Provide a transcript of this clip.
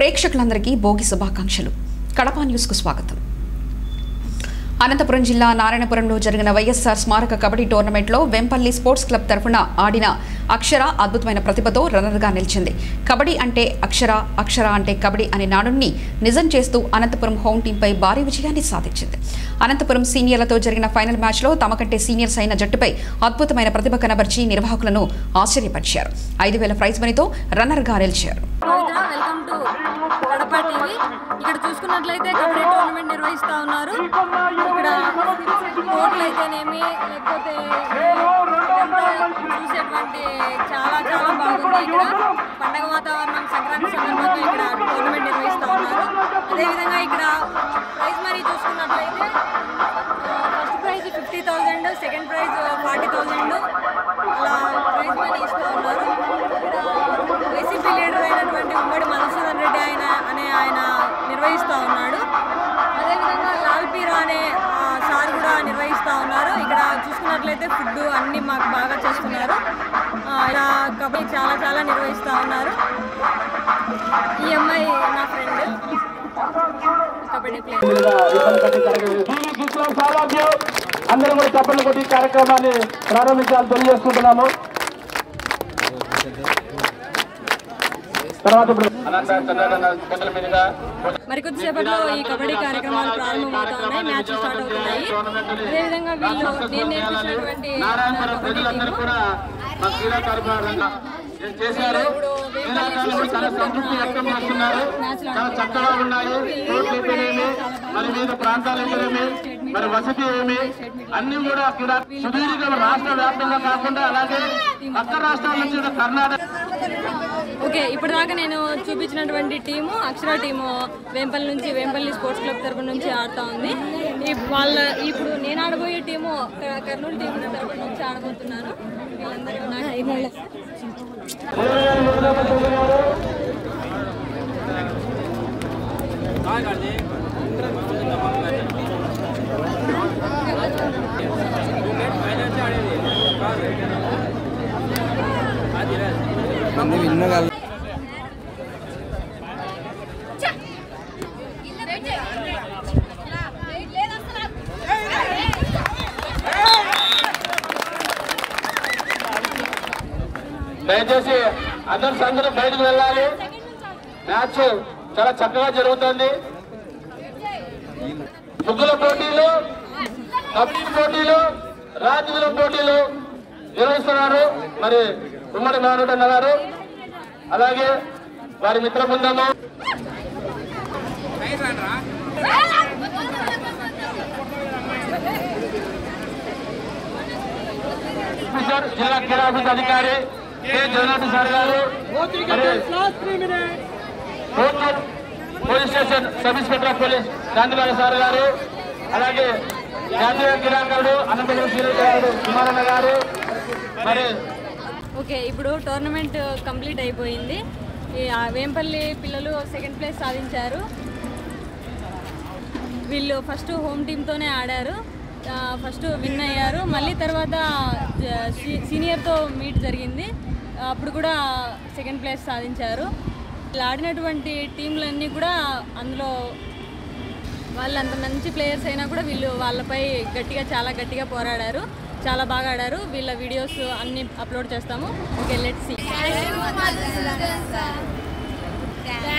ప్రేక్షకులందరికీ భోగి శుభాకాంక్షలు కడప న్యూస్కు స్వాగతం అనంతపురం జిల్లా నారాయణపురంలో జరిగిన వైఎస్ఆర్ స్మారక కబడ్డీ టోర్నమెంట్లో వెంపల్లి స్పోర్ట్స్ క్లబ్ తరఫున ఆడిన అక్షర అద్భుతమైన ప్రతిభతో రన్నర్గా నిలిచింది కబడ్డీ అంటే అక్షర అక్షర అంటే కబడ్డీ అనే నానుడిని నిజం చేస్తూ అనంతపురం హోమ్ టీంపై భారీ విజయాన్ని సాధించింది అనంతపురం సీనియర్లతో జరిగిన ఫైనల్ మ్యాచ్లో తమ కంటే సీనియర్స్ అయిన జట్టుపై అద్భుతమైన ప్రతిభ కనబర్చి నిర్వాహకులను ఆశ్చర్యపరిచారు ఐదు వేల ప్రైజ్ మనీతో రన్నర్గా నిలిచారు Pavitra welcome to Kadapa TV ఇక్కడ చూసుకున్నట్లయితే కబడ్డీ టోర్నమెంట్ నిర్వహిస్తూ ఉన్నారు ఇక్కడ కోర్టులు అయితేనేమి లేకపోతే ఇదంతా చూసేటువంటి చాలా చాలా బాగుంది ఇక్కడ పండగ వాతావరణం సంక్రాంతి సందర్భంగా ఇక్కడ టోర్నమెంట్ నిర్వహిస్తూ ఉన్నారు అదేవిధంగా ఇక్కడ ప్రైజ్ మనీ చూసుకున్నట్లయితే first prize fifty thousand second prize forty thousand అలా ప్రైజ్ మనీ ఇస్తూ ఉన్నారు ఇక్కడ వైసీపీ లీడర్ అయినటువంటి ఉమ్మడి మధుసూదన్ రెడ్డి ఆయన అనే ఆయన నిర్వహిస్తూ ఉన్నాడు అదేవిధంగా లాల్ పీరా అనే ఆ, సార్ కూడా నిర్వహిస్తూ ఉన్నారు ఇక్కడ చూసుకున్నట్లయితే ఫుడ్ అన్నీ మాకు బాగా చేస్తున్నారు ఆ, ఇలా కబడ్డీ చాలా చాలా నిర్వహిస్తూ ఉన్నారు ఈ అమ్మాయి నా ఫ్రెండ్ కబడ్డీ ప్లేయర్ సాలాభ్యం అందరూ కూడా చప్పట్లు కొట్టి ఈ కార్యక్రమాన్ని ప్రారంభించాలని తెలియజేసుకుంటున్నాము తర్వాత ఇప్పుడు పెద్దల మీదుగా మరికొద్దిసేపట్లో ఈ కబడ్డీ కార్యక్రమాలు ప్రారంభమవుతా ఉన్నాయి మ్యాచ్ స్టార్ట్ అవుతున్నాయి అదేవిధంగా వీళ్ళు నేను నేర్పించినటువంటి నా కబడ్డీ టీము కూడా మా క్రీడాకారులు చేశారు క్రీడాకారులు కూడా చాలా సంతృప్తి వ్యక్తం చేస్తున్నారు చాలా చక్కగా ఉన్నాయి రోడ్లు అయితేనేమి మరి వివిధ ప్రాంతాలు అయితేనేమి మరి వసతి ఏమి అన్ని కూడా క్రీడా సుదీర్ఘ రాష్ట్ర వ్యాప్తంగా కాకుండా అలాగే పక్క రాష్ట్రాల నుంచి కూడా కర్ణాటక ఓకే ఇప్పటిదాకా నేను చూపించినటువంటి టీము అక్షర టీము వేంపల్లి నుంచి వేంపల్లి స్పోర్ట్స్ క్లబ్ తరపు నుంచి ఆడుతూ ఉంది ఈ వాళ్ళ ఇప్పుడు నేను ఆడబోయే టీము క- కర్నూలు టీం తరపు నుంచి ఆడబోతున్నాను వీళ్ళందరూ నాకు దయచేసి అందరు అందరూ బయటకు వెళ్ళాలి మ్యాచ్ చాలా చక్కగా జరుగుతుంది ముగ్గుల పోటీలు కబడ్డీ పోటీలు రాజుల పోటీలు నిర్వహిస్తున్నారు మరి ఉమ్మడి నారాయణ గారు అలాగే వారి మిత్ర బృందము ఆఫీసర్ జిల్లా క్రీడా ఆఫీస్ అధికారి కె జగన్నాథ్ సార్ గారు మరి court police station sub inspector of police Gandhilala sir garu అలాగే జాతీయ క్రీడాకారుడు అనంతపురం క్రీడాకారుడు కుమారన్న గారు మరి ఓకే ఇప్పుడు టోర్నమెంట్ కంప్లీట్ అయిపోయింది ఈ ఆ వేంపల్లి పిల్లలు సెకండ్ ప్లేస్ సాధించారు వీళ్ళు ఫస్ట్ హోమ్ టీంతోనే ఆడారు ఆ, ఫస్ట్ విన్ అయ్యారు మళ్ళీ తర్వాత జ- సీ- సీనియర్తో మీట్ జరిగింది అప్పుడు కూడా సెకండ్ ప్లేస్ సాధించారు వీళ్ళు ఆడినటువంటి టీంలన్నీ కూడా అందులో వాళ్ళు అంత మంచి ప్లేయర్స్ అయినా కూడా వీళ్ళు వాళ్ళపై గట్టిగా చాలా గట్టిగా పోరాడారు చాలా బాగా ఆడారు వీళ్ళ వీడియోస్ అన్ని అప్లోడ్ చేస్తాము ఓకే లెట్ సి